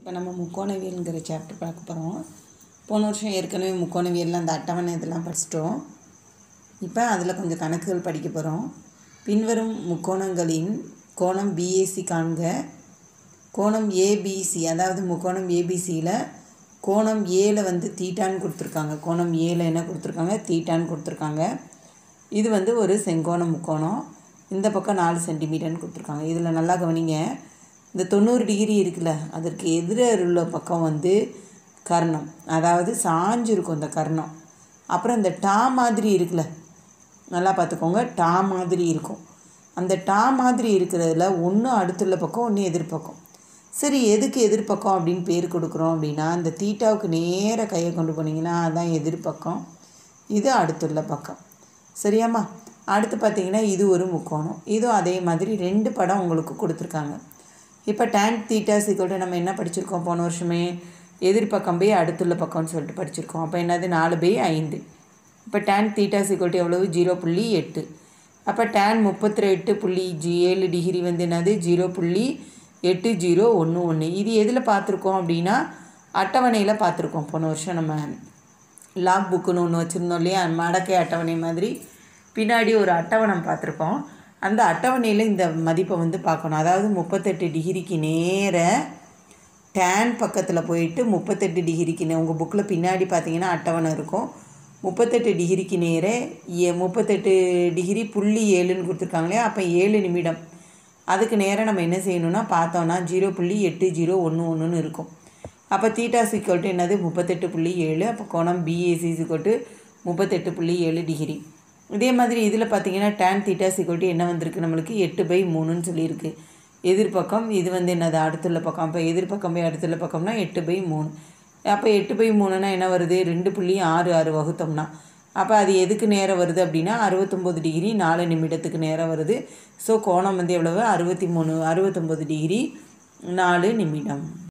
இப்போ நம்ம முக்கோணவியல்ங்கிற சாப்டர் பார்க்க போகிறோம் போன வருஷம் ஏற்கனவே முக்கோணவியலில் அந்த அட்டவணை இதெல்லாம் படிச்சிட்டோம் இப்போ அதில் கொஞ்சம் கணக்குகள் படிக்க போகிறோம் பின்வரும் முக்கோணங்களின் கோணம் பிஏசி காண்க கோணம் ஏபிசி அதாவது முக்கோணம் ஏபிசியில் கோணம் ஏல வந்து தீட்டான்னு கொடுத்துருக்காங்க கோணம் ஏல என்ன கொடுத்துருக்காங்க தீட்டான்னு கொடுத்துருக்காங்க இது வந்து ஒரு செங்கோண முக்கோணம் இந்த பக்கம் நாலு சென்டிமீட்டர்னு கொடுத்துருக்காங்க இதில் நல்லா கவனிங்க இந்த தொண்ணூறு டிகிரி இருக்குல்ல அதற்கு எதிர உள்ள பக்கம் வந்து கர்ணம் அதாவது சாஞ்சு இருக்கும் இந்த கர்ணம் அப்புறம் இந்த டா மாதிரி இருக்குல்ல நல்லா பார்த்துக்கோங்க டா மாதிரி இருக்கும் அந்த டா மாதிரி இருக்கிறதுல ஒன்று அடுத்துள்ள பக்கம் ஒன்று எதிர்பக்கம் சரி எதுக்கு எதிர்பக்கம் அப்படின்னு பேர் கொடுக்குறோம் அப்படின்னா இந்த தீட்டாவுக்கு நேர கையை கொண்டு போனீங்கன்னா அதான் எதிர்பக்கம் இது அடுத்துள்ள பக்கம் சரியாம்மா அடுத்து பார்த்தீங்கன்னா இது ஒரு முக்கோணம் இதுவும் அதே மாதிரி ரெண்டு படம் உங்களுக்கு கொடுத்துருக்காங்க இப்போ டேன் தீட்டா சீக்கிரம் நம்ம என்ன படிச்சிருக்கோம் போன வருஷமே எதிர்பக்கம் பை அடுத்துள்ள பக்கம்னு சொல்லிட்டு படிச்சிருக்கோம் அப்போ என்னது நாலு பை ஐந்து இப்போ டேன் தீட்டா சீக்கிரம் எவ்வளவு ஜீரோ புள்ளி எட்டு அப்போ டேன் முப்பத்தி எட்டு புள்ளி ஜி ஏழு டிகிரி வந்து என்னது ஜீரோ புள்ளி எட்டு ஜீரோ ஒன்று ஒன்று இது எதில் பார்த்துருக்கோம் அப்படின்னா அட்டவணையில் பார்த்துருக்கோம் போன வருஷம் நம்ம லாக் புக்குன்னு ஒன்று வச்சுருந்தோம் இல்லையா மடக்கை அட்டவணை மாதிரி பின்னாடி ஒரு அட்டவணம் பார்த்துருக்கோம் அந்த அட்டவணையில் இந்த மதிப்பை வந்து பார்க்கணும் அதாவது முப்பத்தெட்டு டிகிரிக்கு நேர டேன் பக்கத்தில் போயிட்டு முப்பத்தெட்டு டிகிரிக்கு நே உங்கள் புக்கில் பின்னாடி பார்த்தீங்கன்னா அட்டவணை இருக்கும் முப்பத்தெட்டு டிகிரிக்கு நேர ஏ முப்பத்தெட்டு டிகிரி புள்ளி ஏழுன்னு கொடுத்துருக்காங்க இல்லையா அப்போ ஏழு நிமிடம் அதுக்கு நேரம் நம்ம என்ன செய்யணும்னா பார்த்தோன்னா ஜீரோ புள்ளி எட்டு ஜீரோ ஒன்று ஒன்றுன்னு இருக்கும் அப்போ தீட்டா சிக்கோட்டு என்னது முப்பத்தெட்டு புள்ளி ஏழு அப்போ கோணம் பிஏசி சிக்கோட்டு முப்பத்தெட்டு புள்ளி ஏழு டிகிரி இதே மாதிரி இதில் பார்த்தீங்கன்னா டேன் தீட்டா சிக்கோட்டு என்ன வந்திருக்கு நம்மளுக்கு எட்டு பை மூணுன்னு சொல்லியிருக்கு எதிர்பக்கம் இது வந்து என்னது அடுத்துள்ள பக்கம் அப்போ எதிர்பக்கம் பை அடுத்துள்ள பக்கம்னா எட்டு பை மூணு அப்போ எட்டு பை மூணுனா என்ன வருது ரெண்டு புள்ளி ஆறு ஆறு வகுத்தோம்னா அப்போ அது எதுக்கு நேரம் வருது அப்படின்னா அறுபத்தொம்போது டிகிரி நாலு நிமிடத்துக்கு நேரம் வருது ஸோ கோணம் வந்து எவ்வளவு அறுபத்தி மூணு அறுபத்தொம்போது டிகிரி நாலு நிமிடம்